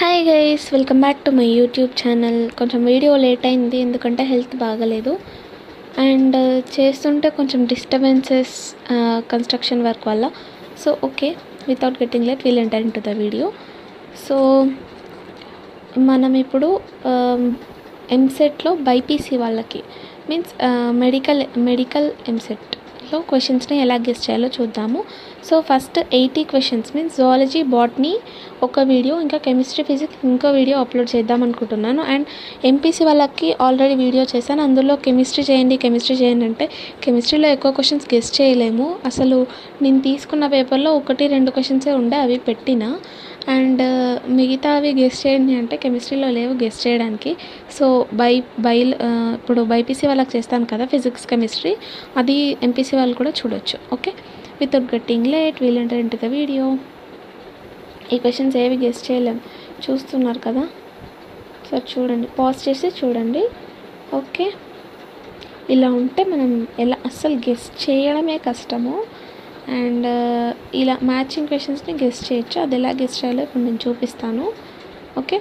hi guys welcome back to my YouTube channel కొంచెం video late అయింది ఎందుకంటే health బాగలేదు అండ్ చేస్తుంటే కొంచెం డిస్టర్బెన్సెస్ కన్స్ట్రక్షన్ వర్క్ వల్ల so okay without getting late we'll enter into the video so మనం ఇప్పుడు ఎంసెట్లో బైపీసీ వాళ్ళకి మీన్స్ మెడికల్ మెడికల్ ఎంసెట్లో క్వశ్చన్స్ని ఎలా గెస్ట్ చేయాలో చూద్దాము so first eighty questions means zoology botany ఒక వీడియో ఇంకా కెమిస్ట్రీ ఫిజిక్స్ ఇంకో వీడియో అప్లోడ్ చేద్దాం అనుకుంటున్నాను అండ్ ఎంపీసీ వాళ్ళకి ఆల్రెడీ వీడియో చేశాను అందులో కెమిస్ట్రీ చేయండి కెమిస్ట్రీ చేయండి అంటే కెమిస్ట్రీలో ఎక్కువ క్వశ్చన్స్ గెస్ట్ చేయలేము అసలు నేను తీసుకున్న పేపర్లో ఒకటి రెండు క్వశ్చన్సే ఉండే అవి పెట్టిన అండ్ మిగతావి గెస్ట్ చేయండి అంటే కెమిస్ట్రీలో లేవు గెస్ట్ చేయడానికి సో బై బై ఇప్పుడు బైపీసీ వాళ్ళకి చేస్తాను కదా ఫిజిక్స్ కెమిస్ట్రీ అది ఎంపీసీ వాళ్ళు కూడా చూడొచ్చు okay without getting late we'll enter into the video ఈ క్వశ్చన్స్ ఏవి గెస్ట్ చేయలేం చూస్తున్నారు కదా సో చూడండి పాజ్ చేసి చూడండి ఓకే ఇలా ఉంటే మనం ఎలా అస్సలు గెస్ట్ చేయడమే కష్టము అండ్ ఇలా మ్యాచింగ్ క్వశ్చన్స్ని గెస్ట్ చేయొచ్చు అది ఎలా గెస్ట్ చేయాలో ఇప్పుడు నేను చూపిస్తాను ఓకే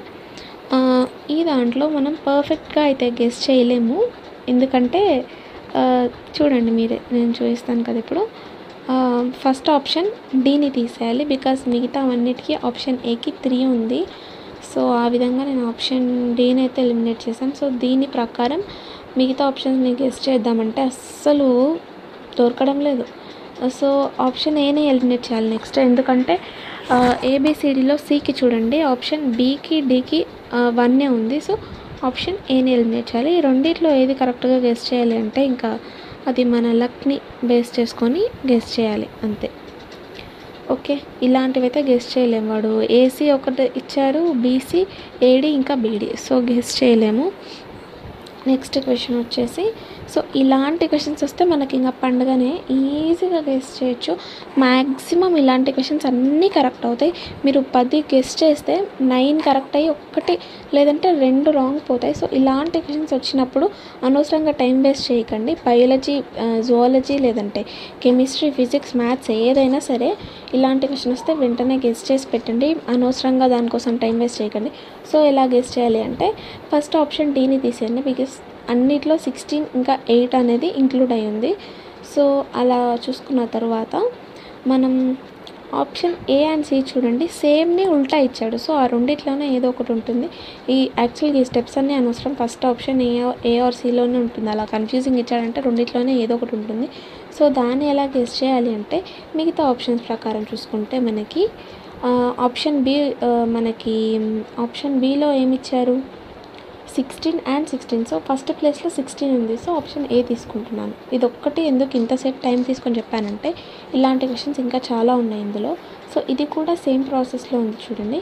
ఈ దాంట్లో మనం పర్ఫెక్ట్గా అయితే గెస్ట్ చేయలేము ఎందుకంటే చూడండి మీరే నేను చూపిస్తాను కదా ఇప్పుడు ఫస్ట్ ఆప్షన్ డీని తీసేయాలి బికాస్ మిగతా అన్నిటికీ ఆప్షన్ ఏకి త్రీ ఉంది సో ఆ విధంగా నేను ఆప్షన్ డీని అయితే ఎలిమినేట్ చేశాను సో దీని ప్రకారం మిగతా ఆప్షన్స్ని గెస్ట్ చేద్దామంటే అస్సలు దొరకడం లేదు సో ఆప్షన్ ఏని ఎలిమినేట్ చేయాలి నెక్స్ట్ ఎందుకంటే ఏబిసిడిలో సికి చూడండి ఆప్షన్ బీకి డీకి వన్నే ఉంది సో ఆప్షన్ ఏని ఎలిమినేట్ చేయాలి ఈ రెండిట్లో ఏది కరెక్ట్గా గెస్ట్ చేయాలి అంటే ఇంకా అది మన లక్ని బేస్ చేసుకొని గెస్ట్ చేయాలి అంతే ఓకే ఇలాంటివి అయితే గెస్ట్ చేయలేము వాడు ఏసీ ఒకటి ఇచ్చారు బీసీ ఏడి ఇంకా బీడీ సో గెస్ట్ చేయలేము నెక్స్ట్ క్వశ్చన్ వచ్చేసి సో ఇలాంటి క్వశ్చన్స్ వస్తే మనకి ఇంకా పండుగనే ఈజీగా గెస్ట్ చేయొచ్చు మ్యాక్సిమం ఇలాంటి క్వశ్చన్స్ అన్నీ కరెక్ట్ అవుతాయి మీరు పది గెస్ట్ చేస్తే నైన్ కరెక్ట్ అయ్యి ఒక్కటి లేదంటే రెండు రాంగ్ పోతాయి సో ఇలాంటి క్వశ్చన్స్ వచ్చినప్పుడు అనవసరంగా టైం వేస్ట్ చేయకండి బయాలజీ జువాలజీ లేదంటే కెమిస్ట్రీ ఫిజిక్స్ మ్యాథ్స్ ఏదైనా సరే ఇలాంటి క్వశ్చన్ వస్తే వెంటనే గెస్ట్ చేసి పెట్టండి అనవసరంగా దానికోసం టైం వేస్ట్ చేయకండి సో ఎలా గెస్ట్ చేయాలి అంటే ఫస్ట్ ఆప్షన్ డీని తీసేయండి బికాస్ అన్నిట్లో సిక్స్టీన్ ఇంకా ఎయిట్ అనేది ఇంక్లూడ్ అయి ఉంది సో అలా చూసుకున్న తర్వాత మనం ఆప్షన్ ఏ అండ్ సి చూడండి సేమ్ని ఉల్టా ఇచ్చాడు సో ఆ రెండిట్లోనే ఏదో ఒకటి ఉంటుంది ఈ యాక్చువల్గా ఈ స్టెప్స్ అన్నీ అనవసరం first option A A or సిలోనే ఉంటుంది అలా కన్ఫ్యూజింగ్ ఇచ్చాడంటే రెండిట్లోనే ఏదో ఒకటి ఉంటుంది సో దాన్ని ఎలా గెస్ట్ చేయాలి అంటే మిగతా ఆప్షన్స్ ప్రకారం చూసుకుంటే మనకి ఆప్షన్ బి మనకి ఆప్షన్ బిలో ఏమి ఇచ్చారు sixteen and sixteen so first ప్లేస్లో సిక్స్టీన్ ఉంది సో ఆప్షన్ ఏ తీసుకుంటున్నాను ఇది ఒక్కటి ఎందుకు ఇంతసేపు టైం తీసుకొని చెప్పానంటే ఇలాంటి క్వశ్చన్స్ ఇంకా చాలా ఉన్నాయి ఇందులో సో ఇది కూడా సేమ్ ప్రాసెస్లో ఉంది చూడండి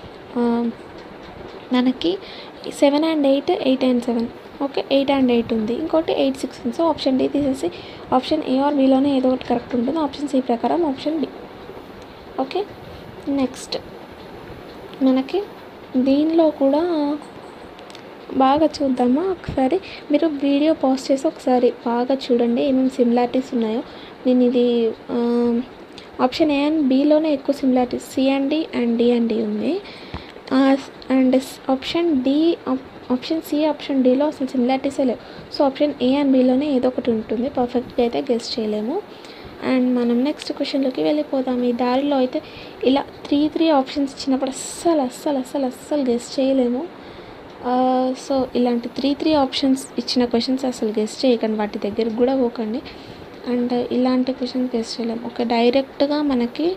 మనకి seven and eight eight and seven okay eight and eight ఉంది ఇంకోటి ఎయిట్ సిక్స్ ఉంది సో ఆప్షన్ డి తీసేసి ఆప్షన్ ఏ ఆర్ బిలోనే ఏదో ఒకటి కరెక్ట్ ఉంటుంది ఆప్షన్ సి ప్రకారం ఆప్షన్ బి ఓకే నెక్స్ట్ మనకి దీనిలో కూడా బాగా చూద్దామా ఒకసారి మీరు వీడియో పాస్ట్ చేసి ఒకసారి బాగా చూడండి ఏమేమి సిమిలారిటీస్ ఉన్నాయో నేను ఇది ఆప్షన్ ఏ అండ్ బిలోనే ఎక్కువ similarities C and D and D and D ఉంది and option D option C option డిలో అసలు సిమిలారిటీసే లేవు సో ఆప్షన్ ఏ అండ్ బిలోనే ఏదో ఒకటి ఉంటుంది పర్ఫెక్ట్గా అయితే గెస్ట్ చేయలేము అండ్ మనం నెక్స్ట్ క్వశ్చన్లోకి వెళ్ళిపోదాం ఈ దారిలో అయితే ఇలా త్రీ త్రీ ఆప్షన్స్ ఇచ్చినప్పుడు అస్సలు అస్సలు అస్సలు అస్సలు గెస్ట్ చేయలేము సో ఇలాంటి త్రీ త్రీ ఆప్షన్స్ ఇచ్చిన క్వశ్చన్స్ అసలు గెస్ట్ చేయకండి వాటి దగ్గరకు కూడా పోకండి అండ్ ఇలాంటి క్వశ్చన్స్ గెస్ట్ చేయలేము ఒక డైరెక్ట్గా మనకి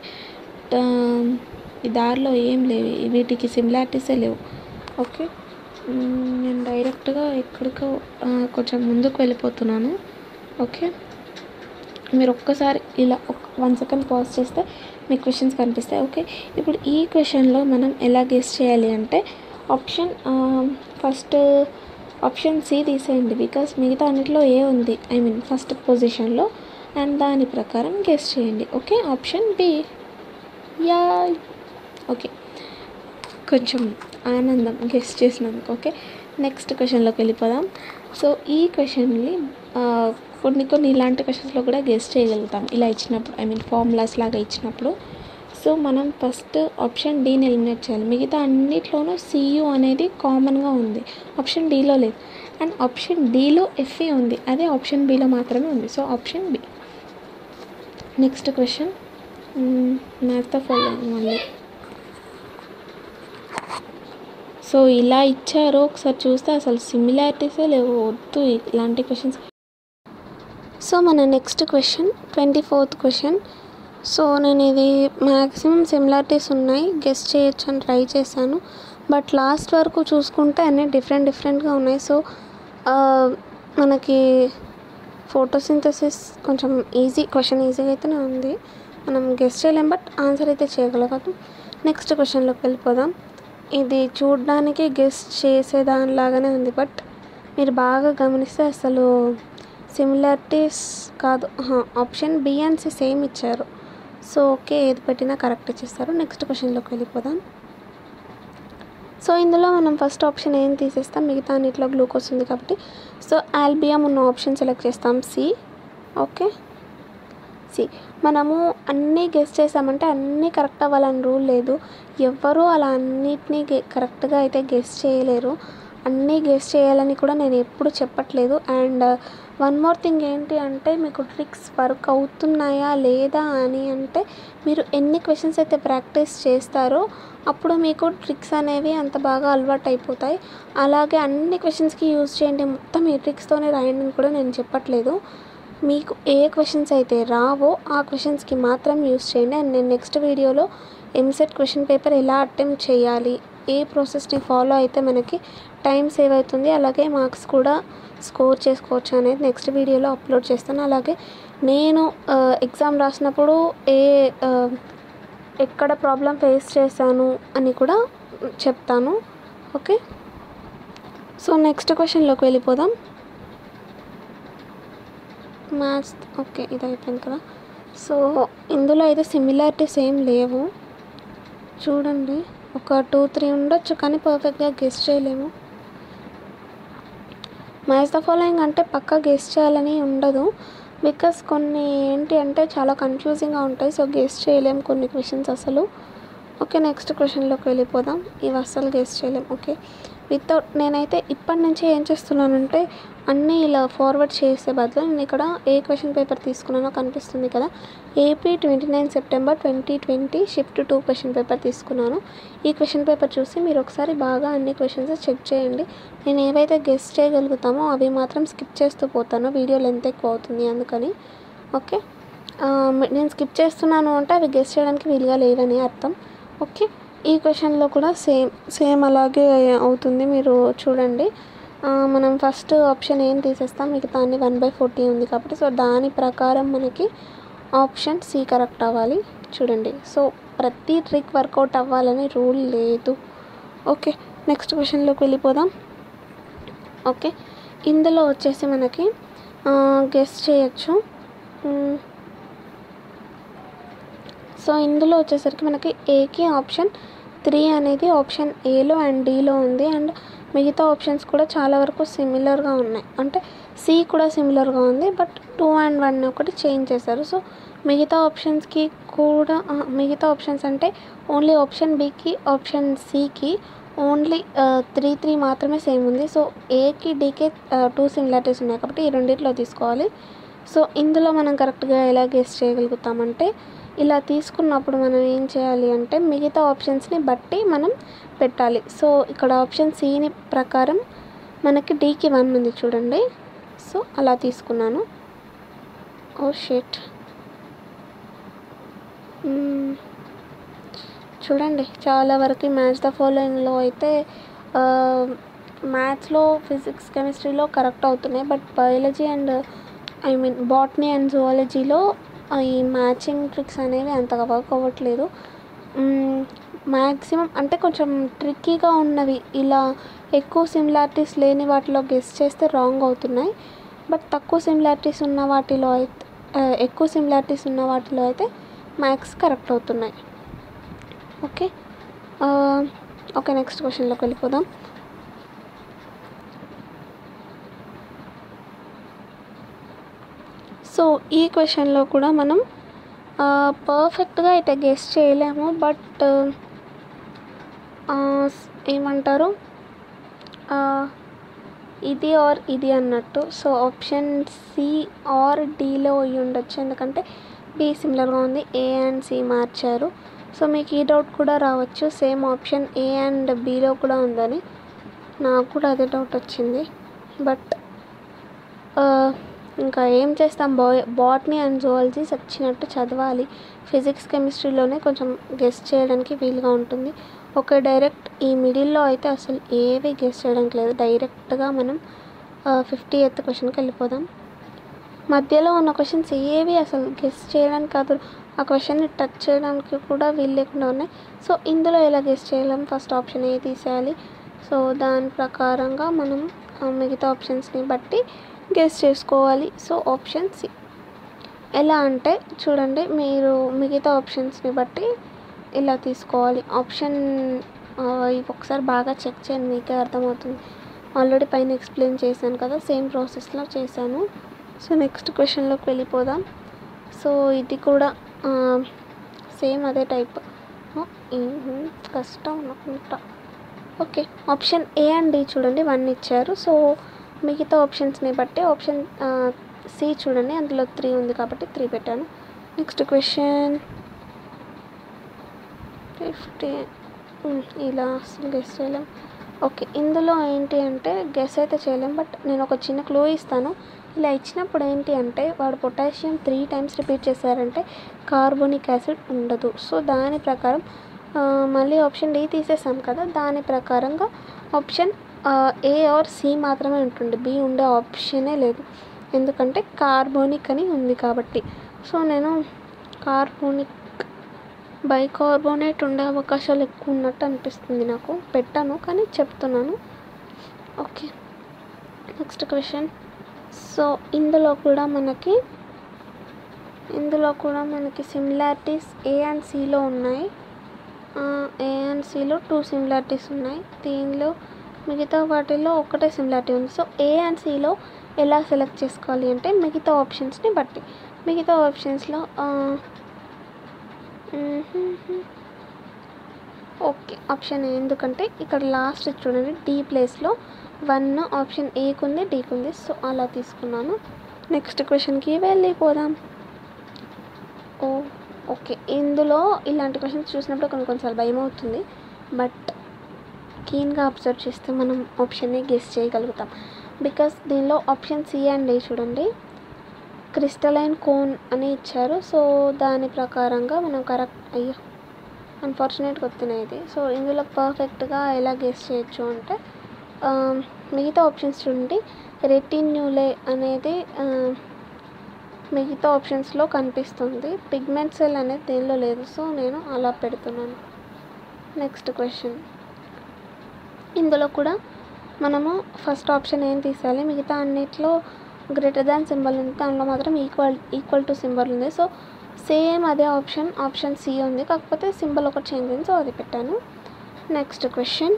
ఈ దారిలో ఏం లేవు వీటికి సిమిలారిటీసే లేవు ఓకే నేను డైరెక్ట్గా ఎక్కడికో కొంచెం ముందుకు వెళ్ళిపోతున్నాను ఓకే మీరు ఒక్కసారి ఇలా ఒక వన్ సెకండ్ పాజ్ చేస్తే మీ క్వశ్చన్స్ కనిపిస్తాయి ఓకే ఇప్పుడు ఈ క్వశ్చన్లో మనం ఎలా గెస్ట్ చేయాలి అంటే ఆప్షన్ ఫస్ట్ ఆప్షన్ సి తీసేయండి బికాస్ మిగతా అన్నిట్లో ఏ ఉంది ఐ మీన్ ఫస్ట్ పొజిషన్లో అండ్ దాని ప్రకారం గెస్ట్ చేయండి okay option B yeah okay కొంచెం ఆనందం గెస్ట్ చేసినందుకు ఓకే నెక్స్ట్ క్వశ్చన్లోకి వెళ్ళిపోదాం సో ఈ క్వశ్చన్ని కొన్ని కొన్ని ఇలాంటి క్వశ్చన్స్లో కూడా గెస్ట్ చేయగలుగుతాం ఇలా ఇచ్చినప్పుడు ఐ మీన్ ఫార్ములాస్ లాగా ఇచ్చినప్పుడు సో మనం ఫస్ట్ ఆప్షన్ డీని ఎలిమినేట్ చేయాలి మిగతా అన్నిట్లోనూ సియు అనేది కామన్గా ఉంది ఆప్షన్ డీలో లేదు అండ్ ఆప్షన్ డీలో ఎఫ్ఏ ఉంది అదే ఆప్షన్ బిలో మాత్రమే ఉంది so option B next question match the following మళ్ళీ సో ఇలా ఇచ్చారు ఒకసారి చూస్తే అసలు సిమిలారిటీసే లేవు వద్దు ఇలాంటి క్వశ్చన్స్ సో మన next question twenty fourth question so నేను ఇది మ్యాక్సిమం సిమిలారిటీస్ ఉన్నాయి గెస్ట్ చేయొచ్చు అని ట్రై చేశాను బట్ లాస్ట్ వరకు చూసుకుంటే అన్నీ డిఫరెంట్ డిఫరెంట్గా ఉన్నాయి సో మనకి ఫోటోసింథసిస్ కొంచెం ఈజీ క్వశ్చన్ ఈజీగా అయితేనే ఉంది మనం గెస్ట్ చేయలేం బట్ ఆన్సర్ అయితే చేయగలం నెక్స్ట్ క్వశ్చన్లోకి వెళ్ళిపోదాం ఇది చూడడానికి గెస్ట్ చేసేదానిలాగానే ఉంది బట్ మీరు బాగా గమనిస్తే అసలు సిమిలారిటీస్ కాదు option B and C same ఇచ్చారు సో ఓకే ఏది పెట్టినా కరెక్ట్ ఇచ్చేస్తారు నెక్స్ట్ క్వశ్చన్లోకి వెళ్ళిపోదాం సో ఇందులో మనం ఫస్ట్ ఆప్షన్ ఏం తీసేస్తాం మిగతా అన్నిట్లో గ్లూకోజ్ ఉంది కాబట్టి సో ఆల్బియం ఉన్న ఆప్షన్ సెలెక్ట్ చేస్తాం సి ఓకే సి మనము అన్నీ గెస్ట్ చేసామంటే అన్నీ కరెక్ట్ అవ్వాలని రూల్ లేదు ఎవ్వరూ అలా అన్నిటినీ కరెక్ట్గా అయితే గెస్ట్ చేయలేరు అన్నీ గెస్ట్ చేయాలని కూడా నేను ఎప్పుడు చెప్పట్లేదు అండ్ వన్ మోర్ థింగ్ ఏంటి అంటే మీకు ట్రిక్స్ వర్క్ అవుతున్నాయా లేదా అని అంటే మీరు ఎన్ని క్వశ్చన్స్ అయితే ప్రాక్టీస్ చేస్తారో అప్పుడు మీకు ట్రిక్స్ అనేవి అంత బాగా అలవాటు అయిపోతాయి అలాగే అన్ని క్వశ్చన్స్కి యూజ్ చేయండి మొత్తం ఈ ట్రిక్స్తోనే రాయండి అని కూడా నేను చెప్పట్లేదు మీకు ఏ క్వశ్చన్స్ అయితే రావో ఆ క్వశ్చన్స్కి మాత్రం యూస్ చేయండి అండ్ నేను నెక్స్ట్ వీడియోలో ఎంసెట్ క్వశ్చన్ పేపర్ ఎలా అటెంప్ట్ చేయాలి ఏ ప్రాసెస్ని ఫాలో అయితే మనకి టైం సేవ్ అవుతుంది అలాగే మార్క్స్ కూడా స్కోర్ చేసుకోవచ్చు అనేది నెక్స్ట్ వీడియోలో అప్లోడ్ చేస్తాను అలాగే నేను ఎగ్జామ్ రాసినప్పుడు ఏ ఎక్కడ ప్రాబ్లం ఫేస్ చేశాను అని కూడా చెప్తాను ఓకే సో నెక్స్ట్ క్వశ్చన్లోకి వెళ్ళిపోదాం మ్యాథ్స్ ఓకే ఇది అయిపోయింది కదా సో ఇందులో అయితే సిమిలారిటీస్ ఏం లేవు చూడండి ఒక టూ త్రీ ఉండొచ్చు కానీ పర్ఫెక్ట్గా గెస్ట్ చేయలేము మ్యాచ్ ద ఫాలోయింగ్ అంటే పక్కా గెస్ట్ చేయాలని ఉండదు బికాస్ కొన్ని ఏంటి అంటే చాలా కన్ఫ్యూజింగ్గా ఉంటాయి సో గెస్ట్ చేయలేము కొన్ని క్వశ్చన్స్ అసలు ఓకే నెక్స్ట్ క్వశ్చన్లోకి వెళ్ళిపోదాం ఇవి అస్సలు గెస్ట్ చేయలేం ఓకే వితౌట్ నేనైతే ఇప్పటి నుంచి ఏం చేస్తున్నానంటే అన్నీ ఇలా ఫార్వర్డ్ చేసే బదులు నేను ఇక్కడ ఏ క్వశ్చన్ పేపర్ తీసుకున్నానో కనిపిస్తుంది కదా AP twenty nine September twenty twenty shift two question paper తీసుకున్నాను ఈ క్వశ్చన్ పేపర్ చూసి మీరు ఒకసారి బాగా అన్ని క్వశ్చన్స్ చెక్ చేయండి నేను ఏవైతే గెస్ట్ చేయగలుగుతామో అవి మాత్రం స్కిప్ చేస్తూ పోతాను వీడియో లెంత్ ఎక్కువ అవుతుంది అందుకని ఓకే నేను స్కిప్ చేస్తున్నాను అంటే అవి గెస్ట్ చేయడానికి వీలుగా లేవని అర్థం ఓకే ఈ క్వశ్చన్లో కూడా సేమ్ సేమ్ అలాగే అవుతుంది మీరు చూడండి మనం ఫస్ట్ ఆప్షన్ ఏం తీసేస్తాం మిగతా అన్ని వన్ బై ఫోర్టీ ఉంది కాబట్టి సో దాని ప్రకారం మనకి ఆప్షన్ సి కరెక్ట్ అవ్వాలి చూడండి సో ప్రతి ట్రిక్ వర్కౌట్ అవ్వాలని రూల్ లేదు ఓకే నెక్స్ట్ క్వశ్చన్లోకి వెళ్ళిపోదాం ఓకే ఇందులో వచ్చేసి మనకి గెస్ట్ చేయొచ్చు సో ఇందులో వచ్చేసరికి మనకి ఏకి ఆప్షన్ త్రీ అనేది ఆప్షన్ ఏలో అండ్ డీలో ఉంది అండ్ మిగతా ఆప్షన్స్ కూడా చాలా వరకు సిమిలర్గా ఉన్నాయి అంటే సి కూడా సిమిలర్గా ఉంది బట్ టూ అండ్ వన్ ఒకటి చేంజ్ చేశారు సో మిగతా ఆప్షన్స్కి కూడా మిగతా ఆప్షన్స్ అంటే ఓన్లీ ఆప్షన్ బికి ఆప్షన్ సికి ఓన్లీ త్రీ త్రీ మాత్రమే సేమ్ ఉంది సో ఏకి డీకే టూ సిమిలారిటీస్ ఉన్నాయి కాబట్టి ఈ రెండిట్లో తీసుకోవాలి సో ఇందులో మనం కరెక్ట్గా ఎలా గెస్ చేయగలుగుతామంటే ఇలా తీసుకున్నప్పుడు మనం ఏం చేయాలి అంటే మిగతా ఆప్షన్స్ని బట్టి మనం పెట్టాలి సో ఇక్కడ ఆప్షన్ సిని ప్రకారం మనకి డీకి వన్ ఉంది చూడండి సో అలా తీసుకున్నాను ఓ షేట్ చూడండి చాలా వరకు మ్యాథ్స్ ద ఫాలోయింగ్లో అయితే మ్యాథ్స్లో ఫిజిక్స్ కెమిస్ట్రీలో కరెక్ట్ అవుతున్నాయి but biology and I mean botany and జువాలజీలో ఈ మ్యాచింగ్ ట్రిక్స్ అనేవి అంతగా వర్క్ అవ్వట్లేదు మ్యాక్సిమం అంటే కొంచెం ట్రిక్కీగా ఉన్నవి ఇలా ఎక్కువ సిమిలారిటీస్ లేని వాటిలో గెస్ చేస్తే రాంగ్ అవుతున్నాయి బట్ తక్కువ సిమిలారిటీస్ ఉన్న వాటిలో అయితే ఎక్కువ సిమిలారిటీస్ ఉన్న వాటిలో అయితే మ్యాథ్స్ కరెక్ట్ అవుతున్నాయి ఓకే ఓకే నెక్స్ట్ క్వశ్చన్లోకి వెళ్ళిపోదాం సో ఈ క్వశ్చన్లో కూడా మనం పర్ఫెక్ట్గా అయితే గెస్ చేయలేము బట్ ఏమంటారు ఆ, ఇది ఆర్ ఇది అన్నట్టు సో ఆప్షన్ సి ఆర్ డీలో అయ్యి ఉండొచ్చు ఎందుకంటే బి సిమిలర్గా ఉంది ఏ అండ్ సి మార్చారు సో మీకు ఈ డౌట్ కూడా రావచ్చు సేమ్ ఆప్షన్ ఏ అండ్ బిలో కూడా ఉందని నాకు కూడా అదే డౌట్ వచ్చింది బట్ ఇంకా ఏం చేస్తాం బా బాటనీ అండ్ జువాలజీ వచ్చినట్టు చదవాలి ఫిజిక్స్ కెమిస్ట్రీలోనే కొంచెం గెస్ చేయడానికి వీలుగా ఉంటుంది ఒక డైరెక్ట్ ఈ మిడిల్లో అయితే అసలు ఏవి గెస్ చేయడానికి లేదు డైరెక్ట్గా మనం ఫిఫ్టీ ఎయిత్ క్వశ్చన్కి వెళ్ళిపోదాం మధ్యలో ఉన్న క్వశ్చన్స్ ఏవి అసలు గెస్ చేయడానికి కాదు ఆ క్వశ్చన్ని టచ్ చేయడానికి కూడా వీలు లేకుండా ఉన్నాయి సో ఇందులో ఎలా గెస్ చేయలేం ఫస్ట్ ఆప్షన్ ఏ తీసేయాలి సో దాని ప్రకారంగా మనం ఆ, మిగతా ఆప్షన్స్ని బట్టి గెస్ చేసుకోవాలి సో ఆప్షన్ సి ఎలా అంటే చూడండి మీరు మిగతా ఆప్షన్స్ని బట్టి ఇలా తీసుకోవాలి ఆప్షన్ ఆ, ఇవి ఒకసారి బాగా చెక్ చేయండి మీకే అర్థమవుతుంది ఆల్రెడీ పైన ఎక్స్ప్లెయిన్ చేశాను కదా సేమ్ ప్రాసెస్లో చేశాను సో నెక్స్ట్ క్వశ్చన్లోకి వెళ్ళిపోదాం సో ఇది కూడా సేమ్ అదే టైప్ కష్టం అనుకుంటా okay option A and D చూడండి వన్ ఇచ్చారు సో మిగతా ఆప్షన్స్ని బట్టి ఆప్షన్ సి చూడండి అందులో త్రీ ఉంది కాబట్టి త్రీ పెట్టాను నెక్స్ట్ క్వశ్చన్ ఫిఫ్టీ ఇలా అసలు గెస్ చేయలేం ఓకే ఇందులో ఏంటి అంటే గెస్ అయితే చేయలేం బట్ నేను ఒక చిన్న క్లూ ఇస్తాను ఇలా ఇచ్చినప్పుడు ఏంటి అంటే వాడు పొటాషియం త్రీ టైమ్స్ రిపీట్ చేశారంటే కార్బోనిక్ యాసిడ్ ఉండదు సో దాని ప్రకారం ఆ, మళ్ళీ ఆప్షన్ డి తీసేసాం కదా దాని ప్రకారంగా ఆప్షన్ ఏ ఆర్ సి మాత్రమే ఉంటుంది బి ఉండే ఆప్షనే లేదు ఎందుకంటే కార్బోనిక్ అని ఉంది కాబట్టి సో నేను కార్బోనిక్ బైకార్బోనేట్ ఉండే అవకాశాలు ఎక్కువ ఉన్నట్టు అనిపిస్తుంది నాకు పెట్టాను కానీ చెప్తున్నాను ఓకే నెక్స్ట్ క్వశ్చన్ సో ఇందులో కూడా మనకి ఇందులో కూడా మనకి సిమిలారిటీస్ ఏ అండ్ సిలో ఉన్నాయి ఏ అండ్ సిలో టూ సిమిలారిటీస్ ఉన్నాయి దీనిలో మిగతా వాటిలో ఒకటే సిమిలారిటీ ఉంది సో ఏ అండ్ సిలో ఎలా సెలెక్ట్ చేసుకోవాలి అంటే మిగతా ఆప్షన్స్ని బట్టి మిగతా ఆప్షన్స్లో ఓకే ఆప్షన్ ఏ ఎందుకంటే ఇక్కడ లాస్ట్ చూడండి డి ప్లేస్లో వన్ ఆప్షన్ ఏకు ఉంది డీకి ఉంది సో అలా తీసుకున్నాను నెక్స్ట్ క్వశ్చన్కి వెళ్ళిపోదాం ఓ ఓకే ఇందులో ఇలాంటి క్వశ్చన్స్ చూసినప్పుడు కొన్ని కొన్నిసార్లు భయం అవుతుంది బట్ కీన్గా అబ్జర్వ్ చేస్తే మనం ఆప్షన్ని గెస్ చేయగలుగుతాం బికాస్ దీనిలో ఆప్షన్ సి అండ్ ఏ చూడండి క్రిస్టలైన్ కోన్ అని ఇచ్చారు సో దాని ప్రకారంగా మనం కరెక్ట్ అయ్యో అన్ఫార్చునేట్గా వస్తున్నాయి ఇది సో ఇందులో పర్ఫెక్ట్గా ఎలా గెస్ చేయొచ్చు అంటే ఆ, మిగతా ఆప్షన్స్ చూడండి రెటిన్యూలే అనేది ఆ, మిగతా ఆప్షన్స్లో కనిపిస్తుంది పిగ్మెంట్ సెల్ అనేది దేనిలో లేదు సో నేను అలా పెడుతున్నాను నెక్స్ట్ క్వశ్చన్ ఇందులో కూడా మనము ఫస్ట్ ఆప్షన్ ఏం తీసేయాలి మిగతా అన్నిట్లో గ్రేటర్ దాన్ సింబల్ ఉంది దానిలో మాత్రం ఈక్వల్ ఈక్వల్ టు సింబల్ ఉంది సో సేమ్ అదే ఆప్షన్ ఆప్షన్ సి ఉంది కాకపోతే సింబల్ ఒకటి చేంజ్ అయింది సో అది పెట్టాను నెక్స్ట్ క్వశ్చన్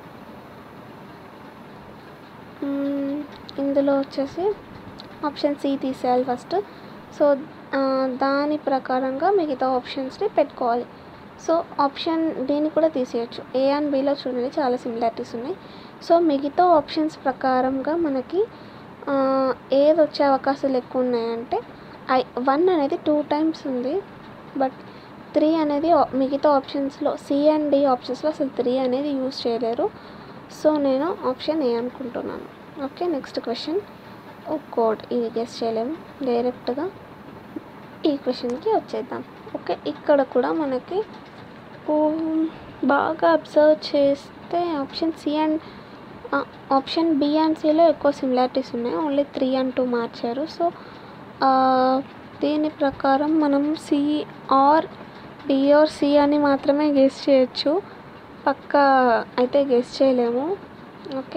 ఇందులో వచ్చేసి ఆప్షన్ సి తీసేయాలి ఫస్ట్ సో ఆ, దాని ప్రకారంగా మిగతా ఆప్షన్స్ని పెట్టుకోవాలి సో ఆప్షన్ డిని కూడా తీసేయచ్చు ఏ అండ్ బిలో చూడండి చాలా సిమిలారిటీస్ ఉన్నాయి సో మిగతా ఆప్షన్స్ ప్రకారంగా మనకి ఆ, ఏది వచ్చే అవకాశాలు ఎక్కువ ఉన్నాయంటే ఐ వన్ అనేది టూ టైమ్స్ ఉంది బట్ త్రీ అనేది ఆ- మిగతా ఆప్షన్స్లో సి అండ్ డి ఆప్షన్స్లో అసలు త్రీ అనేది యూజ్ చేయలేరు సో నేను ఆప్షన్ ఏ అనుకుంటున్నాను ఓకే నెక్స్ట్ క్వశ్చన్ ఓ కోడ్ ఇది గెస్ చేయలేము డైరెక్ట్గా ఈ క్వశ్చన్కి వచ్చేద్దాం ఓకే ఇక్కడ కూడా మనకి ఓ, బాగా అబ్జర్వ్ చేస్తే option C and option B and సిలో ఎక్కువ సిమిలారిటీస్ ఉన్నాయి ఓన్లీ త్రీ అండ్ టూ మార్చారు సో ఆ, దీని ప్రకారం మనం C or B or C అని మాత్రమే గెస్ చేయొచ్చు పక్కా అయితే గెస్ చేయలేము ఓకే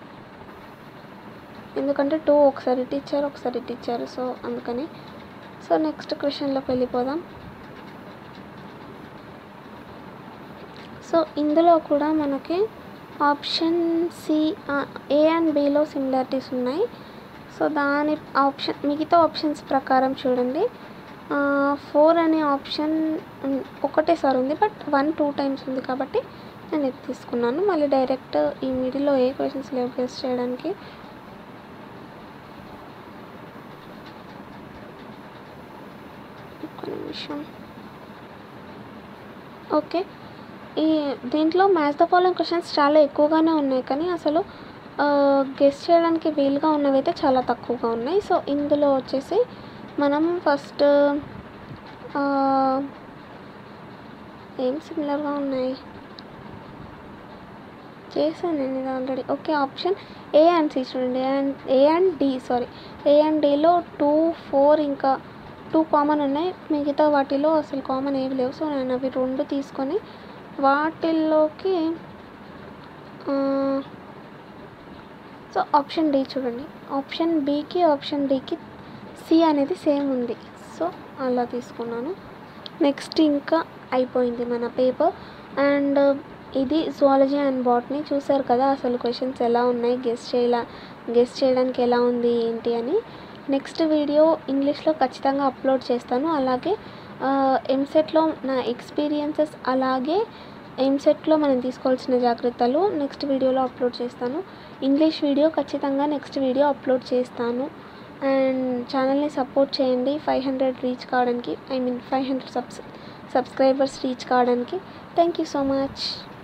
ఎందుకంటే టూ ఒకసారి ఇటు ఇచ్చారు ఒకసారి ఇటు ఇచ్చారు సో అందుకని సో నెక్స్ట్ క్వశ్చన్లోకి వెళ్ళిపోదాం సో ఇందులో కూడా మనకి ఆప్షన్ సి ఏ అండ్ బిలో సిమిలారిటీస్ ఉన్నాయి సో దాని ఆప్షన్ మిగతా ఆప్షన్స్ ప్రకారం చూడండి ఫోర్ అనే ఆప్షన్ ఉమ్, ఒకటేసారి ఉంది బట్ వన్ టూ టైమ్స్ ఉంది కాబట్టి నేను ఇది తీసుకున్నాను మళ్ళీ డైరెక్ట్ ఈ మిడిల్లో ఏ క్వశ్చన్స్ లేవు గెస్ట్ చేయడానికి ఒక్క నిమిషం ఓకే ఈ దీంట్లో మ్యాచ్ ద ఫాలోయింగ్ క్వశ్చన్స్ చాలా ఎక్కువగానే ఉన్నాయి కానీ అసలు గెస్ట్ చేయడానికి వీలుగా ఉన్నవైతే చాలా తక్కువగా ఉన్నాయి సో ఇందులో వచ్చేసి మనం ఫస్ట్ ఏం సిమిలర్గా ఉన్నాయి చేశాను నేను ఇది already okay option A and C చూడండి and A and D sorry A and డిలో టూ ఫోర్ ఇంకా టూ కామన్ ఉన్నాయి మిగతా వాటిలో అసలు కామన్ ఏవి లేవు సో నేను అవి రెండు తీసుకొని వాటిల్లోకి ఆ, సో ఆప్షన్ డి చూడండి ఆప్షన్ బికి ఆప్షన్ డికి సి అనేది సేమ్ ఉంది సో అలా తీసుకున్నాను నెక్స్ట్ ఇంకా అయిపోయింది మన పేపర్ అండ్ ఇది జువాలజీ అండ్ బాటనీ చూసారు కదా అసలు క్వశ్చన్స్ ఎలా ఉన్నాయి గెస్ట్ చేయాల గెస్ట్ చేయడానికి ఎలా ఉంది ఏంటి అని నెక్స్ట్ వీడియో ఇంగ్లీష్లో ఖచ్చితంగా అప్లోడ్ చేస్తాను అలాగే ఎంసెట్లో నా ఎక్స్పీరియన్సెస్ అలాగే ఎంసెట్లో మనం తీసుకోవాల్సిన జాగ్రత్తలు నెక్స్ట్ వీడియోలో అప్లోడ్ చేస్తాను ఇంగ్లీష్ వీడియో ఖచ్చితంగా నెక్స్ట్ వీడియో అప్లోడ్ చేస్తాను అండ్ ఛానల్ని సపోర్ట్ చేయండి ఫైవ్ హండ్రెడ్ రీచ్ కావడానికి I mean five hundred subs subscribers reach కావడానికి థ్యాంక్ యూ సో మచ్